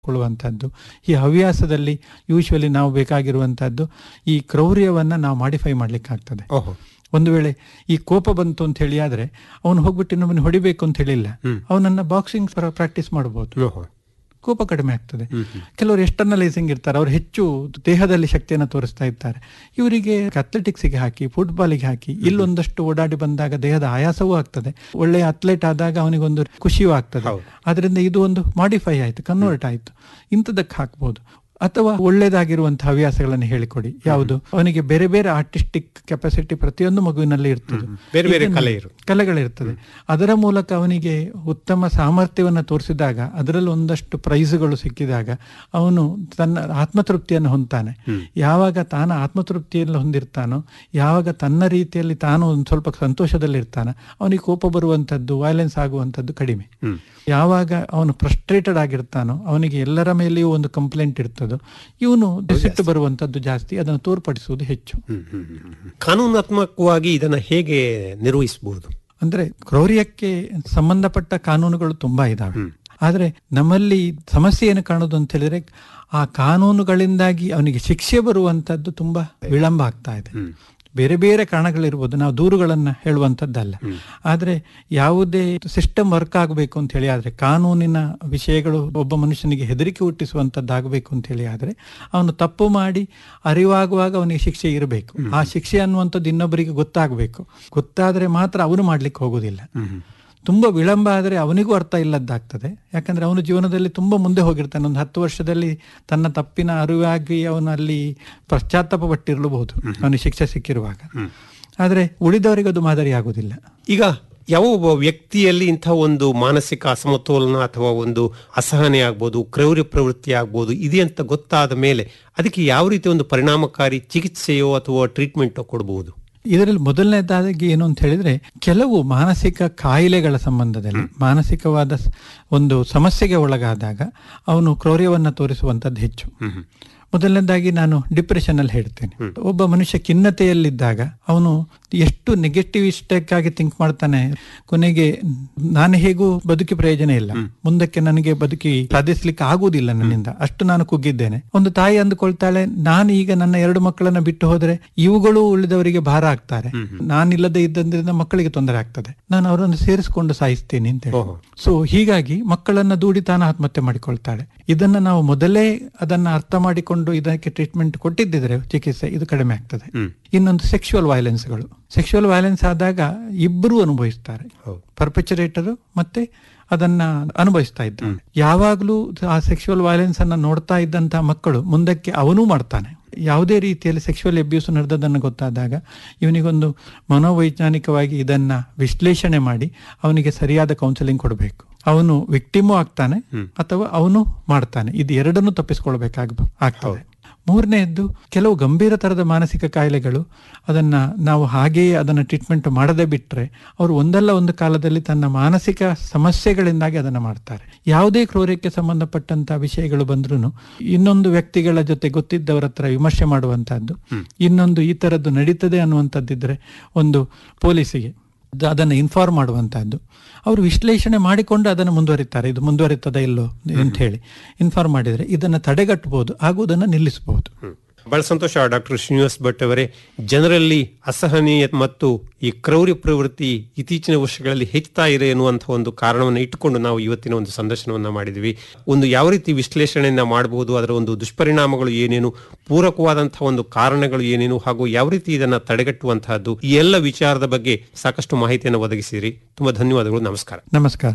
ಕೊಳ್ಳುವಂಥದ್ದು ಈ ಹವ್ಯಾಸದಲ್ಲಿ ಯೂಶ್ವಲಿ ನಾವು ಬೇಕಾಗಿರುವಂಥದ್ದು ಈ ಕ್ರೌರ್ಯವನ್ನು ನಾವು ಮಾಡಿಫೈ ಮಾಡ್ಲಿಕ್ಕಾಗ್ತದೆ ಓಹೋ ಒಂದು ವೇಳೆ ಈ ಕೋಪ ಬಂತು ಅಂತ ಹೇಳಿ ಆದ್ರೆ ಅವನು ಹೋಗ್ಬಿಟ್ಟು ಇನ್ನೊಮ್ಮೆ ಹೊಡಿಬೇಕು ಅಂತ ಹೇಳಿಲ್ಲ ಹ್ಮ್. ಅವನನ್ನ ಬಾಕ್ಸಿಂಗ್ ಪ್ರಾಕ್ಟೀಸ್ ಮಾಡಬಹುದು ಓಹೋ ಕೋಪ ಕಡಿಮೆ ಆಗ್ತದೆ ಹ್ಮ್ ಹ್ಮ್. ಕೆಲವರು ಎಕ್ಸ್ಟರ್ನಲೈಸಿಂಗ್ ಇರ್ತಾರೆ ಅವರು ಹೆಚ್ಚು ದೇಹದಲ್ಲಿ ಶಕ್ತಿಯನ್ನು ತೋರಿಸ್ತಾ ಇರ್ತಾರೆ ಇವರಿಗೆ ಅಥ್ಲೆಟಿಕ್ಸ್ಗೆ ಹಾಕಿ ಫುಟ್ಬಾಲಿಗೆ ಹಾಕಿ ಇಲ್ಲೊಂದಷ್ಟು ಓಡಾಡಿ ಬಂದಾಗ ದೇಹದ ಆಯಾಸವೂ ಆಗ್ತದೆ ಒಳ್ಳೆಯ ಅಥ್ಲೆಟ್ ಆದಾಗ ಅವನಿಗೊಂದು ಖುಷಿಯೂ ಆಗ್ತದೆ ಹೌದು. ಅದರಿಂದ ಇದು ಒಂದು ಮಾಡಿಫೈ ಆಯ್ತು ಕನ್ವರ್ಟ್ ಆಯ್ತು ಇಂಥದಕ್ಕೆ ಹಾಕ್ಬೋದು ಅಥವಾ ಒಳ್ಳೇದಾಗಿರುವಂತಹ ಹವ್ಯಾಸಗಳನ್ನು ಹೇಳಿಕೊಡಿ ಯಾವುದು ಅವನಿಗೆ ಬೇರೆ ಬೇರೆ ಆರ್ಟಿಸ್ಟಿಕ್ ಕೆಪಾಸಿಟಿ ಪ್ರತಿಯೊಂದು ಮಗುವಿನಲ್ಲಿ ಇರ್ತದೆ ಬೇರೆ ಬೇರೆ ಇದನ್ನು- ಕಲೆ ಇರು ಕಲೆಗಳಿರ್ತದೆ ಅದರ ಮೂಲಕ ಅವನಿಗೆ ಉತ್ತಮ ಸಾಮರ್ಥ್ಯವನ್ನು ತೋರಿಸಿದಾಗ ಅದರಲ್ಲಿ ಒಂದಷ್ಟು ಪ್ರೈಸ್ಗಳು ಸಿಕ್ಕಿದಾಗ ಅವನು ತನ್ನ ಆತ್ಮತೃಪ್ತಿಯನ್ನು ಹೊಂದ್ತಾನೆ ಯಾವಾಗ ತಾನು ಆತ್ಮತೃಪ್ತಿಯನ್ನು ಹೊಂದಿರ್ತಾನೋ ಯಾವಾಗ ತನ್ನ ರೀತಿಯಲ್ಲಿ ತಾನು ಒಂದು ಸ್ವಲ್ಪ ಸಂತೋಷದಲ್ಲಿರ್ತಾನೆ ಅವನಿಗೆ ಕೋಪ ಬರುವಂಥದ್ದು ವೈಲೆನ್ಸ್ ಆಗುವಂಥದ್ದು ಕಡಿಮೆ ಹ್ಮ್. ಯಾವಾಗ ಅವನು ಫ್ರಸ್ಟ್ರೇಟೆಡ್ ಆಗಿರ್ತಾನೋ ಅವನಿಗೆ ಎಲ್ಲರ ಮೇಲೆಯೂ ಒಂದು ಕಂಪ್ಲೇಂಟ್ ಇರ್ತದೋ ಇವನು ಸಿಟ್ಟು ಬರುವಂಥದ್ದು ಜಾಸ್ತಿ ಅದನ್ನು ತೋರ್ಪಡಿಸುವುದು ಹೆಚ್ಚು ಹ್ಮ್, ಹ್ಮ್, ಹ್ಮ್, ಹ್ಮ್. ಕಾನೂನಾತ್ಮಕವಾಗಿ ಇದನ್ನ ಹೇಗೆ ನಿರ್ವಹಿಸಬಹುದು ಅಂದ್ರೆ ಕ್ರೌರ್ಯಕ್ಕೆ ಸಂಬಂಧಪಟ್ಟ ಕಾನೂನುಗಳು ತುಂಬಾ ಇದಾವೆ ಆದ್ರೆ ನಮ್ಮಲ್ಲಿ ಸಮಸ್ಯೆ ಏನು ಕಾಣೋದು ಅಂತ ಹೇಳಿದ್ರೆ ಆ ಕಾನೂನುಗಳಿಂದಾಗಿ ಅವನಿಗೆ ಶಿಕ್ಷೆ ಬರುವಂತದ್ದು ತುಂಬಾ ವಿಳಂಬ ಆಗ್ತಾ ಇದೆ ಬೇರೆ ಬೇರೆ ಕಾರಣಗಳಿರ್ಬೋದು ನಾವು ದೂರುಗಳನ್ನ ಹೇಳುವಂಥದ್ದಲ್ಲ ಆದ್ರೆ ಯಾವುದೇ ಸಿಸ್ಟಮ್ ವರ್ಕ್ ಆಗಬೇಕು ಅಂತ ಹೇಳಿ ಆದ್ರೆ ಕಾನೂನಿನ ವಿಷಯಗಳು ಒಬ್ಬ ಮನುಷ್ಯನಿಗೆ ಹೆದರಿಕೆ ಹುಟ್ಟಿಸುವಂತದ್ದಾಗಬೇಕು ಅಂತ ಹೇಳಿ ಆದ್ರೆ ಅವನು ತಪ್ಪು ಮಾಡಿ ಅರಿವಾಗುವಾಗ ಅವನಿಗೆ ಶಿಕ್ಷೆ ಇರಬೇಕು ಆ ಶಿಕ್ಷೆ ಅನ್ನುವಂಥದ್ದು ಇನ್ನೊಬ್ಬರಿಗೆ ಗೊತ್ತಾಗಬೇಕು ಗೊತ್ತಾದ್ರೆ ಮಾತ್ರ ಅವನು ಮಾಡ್ಲಿಕ್ಕೆ ಹೋಗುದಿಲ್ಲ ತುಂಬಾ ವಿಳಂಬ ಆದರೆ ಅವನಿಗೂ ಅರ್ಥ ಇಲ್ಲದ್ದಾಗ್ತದೆ ಯಾಕಂದ್ರೆ ಅವನು ಜೀವನದಲ್ಲಿ ತುಂಬಾ ಮುಂದೆ ಹೋಗಿರ್ತಾನೆ ಒಂದು ಹತ್ತು ವರ್ಷದಲ್ಲಿ ತನ್ನ ತಪ್ಪಿನ ಅರಿವಾಗಿ ಅವನು ಅಲ್ಲಿ ಪಶ್ಚಾತ್ತಾಪ ಪಟ್ಟಿರಲಬಹುದು ಅವನಿಗೆ ಶಿಕ್ಷೆ ಸಿಕ್ಕಿರುವಾಗ ಆದ್ರೆ ಉಳಿದವರಿಗೆ ಅದು ಮಾದರಿ ಆಗುದಿಲ್ಲ ಈಗ ಯಾವ ಒಬ್ಬ ವ್ಯಕ್ತಿಯಲ್ಲಿ ಇಂಥ ಒಂದು ಮಾನಸಿಕ ಅಸಮತೋಲನ ಅಥವಾ ಒಂದು ಅಸಹನೆ ಆಗ್ಬೋದು ಕ್ರೌರ್ಯ ಪ್ರವೃತ್ತಿ ಆಗ್ಬೋದು ಇದೆ ಅಂತ ಗೊತ್ತಾದ ಮೇಲೆ ಅದಕ್ಕೆ ಯಾವ ರೀತಿ ಒಂದು ಪರಿಣಾಮಕಾರಿ ಚಿಕಿತ್ಸೆಯೋ ಅಥವಾ ಟ್ರೀಟ್ಮೆಂಟೋ ಕೊಡಬಹುದು ಇದರಲ್ಲಿ ಮೊದಲನೇದಾಗಿ ಏನು ಅಂತ ಹೇಳಿದ್ರೆ ಕೆಲವು ಮಾನಸಿಕ ಕಾಯಿಲೆಗಳ ಸಂಬಂಧದಲ್ಲಿ ಮಾನಸಿಕವಾದ ಸ- ಒಂದು ಸಮಸ್ಯೆಗೆ ಒಳಗಾದಾಗ ಅವನು ಕ್ರೌರ್ಯವನ್ನ ತೋರಿಸುವಂತದ್ದು ಹೆಚ್ಚು ಮೊದಲನೇದಾಗಿ ನಾನು ಡಿಪ್ರೆಷನ್ ಅಲ್ಲಿ ಹೇಳ್ತೇನೆ ಒಬ್ಬ ಮನುಷ್ಯ ಖಿನ್ನತೆಯಲ್ಲಿದ್ದಾಗ ಅವನು ಎಷ್ಟು ನೆಗೆಟಿವಿಸ್ಟಿಕ್ ಆಗಿ ಥಿಂಕ್ ಮಾಡ್ತಾನೆ ಕೊನೆಗೆ ನಾನು ಹೇಗೂ ಬದುಕಿ ಪ್ರಯೋಜನ ಇಲ್ಲ ಮುಂದಕ್ಕೆ ನನಗೆ ಬದುಕಿ ಸಾಧಿಸ್ಲಿಕ್ಕೆ ಆಗುವುದಿಲ್ಲ ನನ್ನಿಂದ ಅಷ್ಟು ನಾನು ಕುಗ್ಗಿದ್ದೇನೆ ಒಂದು ತಾಯಿ ಅಂದುಕೊಳ್ತಾಳೆ ನಾನು ಈಗ ನನ್ನ ಎರಡು ಮಕ್ಕಳನ್ನ ಬಿಟ್ಟು ಹೋದ್ರೆ ಇವುಗಳು ಉಳಿದವರಿಗೆ ಭಾರ ಆಗ್ತಾರೆ ನಾನಿಲ್ಲದೆ ಇದ್ದಂದ್ರಿಂದ ಮಕ್ಕಳಿಗೆ ತೊಂದರೆ ಆಗ್ತದೆ ನಾನು ಅವರನ್ನು ಸೇರಿಸಿಕೊಂಡು ಸಾಯಿಸ್ತೇನೆ ಅಂತ ಹೇಳಿ ಓಹೋ. ಸೊ ಹೀಗಾಗಿ ಮಕ್ಕಳನ್ನ ದೂಡಿ ತಾನು ಆತ್ಮಹತ್ಯೆ ಮಾಡಿಕೊಳ್ತಾಳೆ ಇದನ್ನ ನಾವು ಮೊದಲೇ ಅದನ್ನ ಅರ್ಥ ಮಾಡಿಕೊಂಡು ಇದಕ್ಕೆ ಟ್ರೀಟ್ಮೆಂಟ್ ಕೊಟ್ಟಿದ್ದಿದ್ರೆ ಚಿಕಿತ್ಸೆ ಇದು ಕಡಿಮೆ ಆಗ್ತದೆ ಇನ್ನೊಂದು ಸೆಕ್ಷುವಲ್ ವೈಲೆನ್ಸ್ಗಳು ಸೆಕ್ಷುವಲ್ ವೈಲೆನ್ಸ್ ಆದಾಗ ಇಬ್ಬರು ಅನುಭವಿಸ್ತಾರೆ ಹೌದು. ಪರ್ಪಚರೇಟರು ಮತ್ತೆ ಅದನ್ನ ಅನುಭವಿಸ್ತಾ ಇದ್ದಾನೆ ಯಾವಾಗ್ಲೂ ಆ ಸೆಕ್ಷುವಲ್ ವೈಲೆನ್ಸ್ ಅನ್ನ ನೋಡ್ತಾ ಇದ್ದಂತಹ ಮಕ್ಕಳು ಮುಂದಕ್ಕೆ ಅವನೂ ಮಾಡ್ತಾನೆ ಯಾವುದೇ ರೀತಿಯಲ್ಲಿ ಸೆಕ್ಷುವಲ್ ಅಬ್ಯೂಸ್ ನಡೆದದನ್ನು ಗೊತ್ತಾದಾಗ ಇವನಿಗೊಂದು ಮನೋವೈಜ್ಞಾನಿಕವಾಗಿ ಇದನ್ನ ವಿಶ್ಲೇಷಣೆ ಮಾಡಿ ಅವನಿಗೆ ಸರಿಯಾದ ಕೌನ್ಸಿಲಿಂಗ್ ಕೊಡಬೇಕು ಅವನು ವಿಕ್ಟಿಮೂ ಆಗ್ತಾನೆ ಅಥವಾ ಅವನು ಮಾಡ್ತಾನೆ ಇದು ಎರಡನ್ನೂ ತಪ್ಪಿಸ್ಕೊಳ್ಬೇಕಾಗ ಆಗ್ತದೆ ಮೂರನೆಯದ್ದು ಕೆಲವು ಗಂಭೀರ ತರದ ಮಾನಸಿಕ ಕಾಯಿಲೆಗಳು ಅದನ್ನ ನಾವು ಹಾಗೆಯೇ ಅದನ್ನ ಟ್ರೀಟ್ಮೆಂಟ್ ಮಾಡದೆ ಬಿಟ್ರೆ ಅವರು ಒಂದಲ್ಲ ಒಂದು ಕಾಲದಲ್ಲಿ ತನ್ನ ಮಾನಸಿಕ ಸಮಸ್ಯೆಗಳಿಂದಾಗಿ ಅದನ್ನ ಮಾಡ್ತಾರೆ ಯಾವುದೇ ಕ್ರೌರ್ಯಕ್ಕೆ ಸಂಬಂಧಪಟ್ಟಂತ ವಿಷಯಗಳು ಬಂದ್ರೂ ಇನ್ನೊಂದು ವ್ಯಕ್ತಿಗಳ ಜೊತೆ ಗೊತ್ತಿದ್ದವರ ಹತ್ರ ವಿಮರ್ಶೆ ಮಾಡುವಂತಹದ್ದು ಇನ್ನೊಂದು ಈ ತರದ್ದು ನಡೀತದೆ ಅನ್ನುವಂಥದ್ದಿದ್ರೆ ಒಂದು ಪೊಲೀಸಿಗೆ ದ- ಅದನ್ನು ಇನ್ಫಾರ್ಮ್ ಮಾಡುವಂತಹದ್ದು ಅವರು ವಿಶ್ಲೇಷಣೆ ಮಾಡಿಕೊಂಡು ಅದನ್ನು ಮುಂದುವರಿತಾರೆ ಇದು ಮುಂದುವರಿತದ ಇಲ್ಲೋ ಅಂತ ಹೇಳಿ ಇನ್ಫಾರ್ಮ್ ಮಾಡಿದ್ರೆ ಇದನ್ನು ತಡೆಗಟ್ಟಬಹುದು ಹಾಗೂ ಅದನ್ನು ನಿಲ್ಲಿಸಬಹುದು ಬಹಳ ಸಂತೋಷ ಡಾಕ್ಟರ್ ಶ್ರೀನಿವಾಸ್ ಭಟ್ ಅವರೇ ಜನರಲ್ಲಿ ಅಸಹನೀಯ ಮತ್ತು ಈ ಕ್ರೌರ್ಯ ಪ್ರವೃತ್ತಿ ಇತ್ತೀಚಿನ ವರ್ಷಗಳಲ್ಲಿ ಹೆಚ್ಚುತ್ತಾ ಇದೆ ಎನ್ನುವಂತಹ ಒಂದು ಕಾರಣವನ್ನು ಇಟ್ಟುಕೊಂಡು ನಾವು ಇವತ್ತಿನ ಒಂದು ಸಂದರ್ಶನವನ್ನ ಮಾಡಿದ್ವಿ ಒಂದು ಯಾವ ರೀತಿ ವಿಶ್ಲೇಷಣೆಯನ್ನ ಮಾಡಬಹುದು ಅದರ ಒಂದು ದುಷ್ಪರಿಣಾಮಗಳು ಏನೇನು ಪೂರಕವಾದಂತಹ ಒಂದು ಕಾರಣಗಳು ಏನೇನು ಹಾಗೂ ಯಾವ ರೀತಿ ಇದನ್ನ ತಡೆಗಟ್ಟುವಂತಹದ್ದು ಈ ಎಲ್ಲ ವಿಚಾರದ ಬಗ್ಗೆ ಸಾಕಷ್ಟು ಮಾಹಿತಿಯನ್ನು ಒದಗಿಸಿರಿ ತುಂಬಾ ಧನ್ಯವಾದಗಳು ನಮಸ್ಕಾರ ನಮಸ್ಕಾರ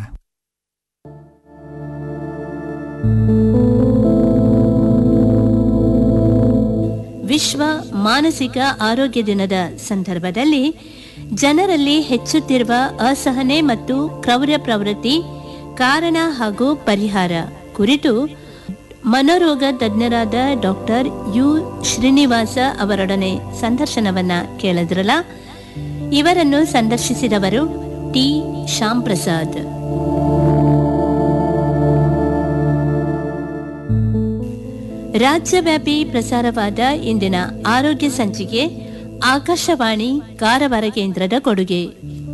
ವಿಶ್ವ ಮಾನಸಿಕ ಆರೋಗ್ಯ ದಿನದ ಸಂದರ್ಭದಲ್ಲಿ ಜನರಲ್ಲಿ ಹೆಚ್ಚುತ್ತಿರುವ ಅಸಹನೆ ಮತ್ತು ಕ್ರೌರ್ಯ ಪ್ರವೃತ್ತಿ ಕಾರಣ ಹಾಗೂ ಪರಿಹಾರ ಕುರಿತು ಮನೋರೋಗ ತಜ್ಞರಾದ ಡಾಕ್ಟರ್ ಯು ಶ್ರೀನಿವಾಸ ಅವರೊಡನೆ ಸಂದರ್ಶನವನ್ನ ಕೇಳಿದ್ರಲ್ಲ ಇವರನ್ನು ಸಂದರ್ಶಿಸಿದವರು ಟಿ ಶ್ಯಾಮ್ ಪ್ರಸಾದ್ ರಾಜ್ಯವ್ಯಾಪಿ ಪ್ರಸಾರವಾದ ಇಂದಿನ ಆರೋಗ್ಯ ಸಂಚಿಕೆ ಆಕಾಶವಾಣಿ ಕಾರವಾರ ಕೇಂದ್ರದ ಕೊಡುಗೆ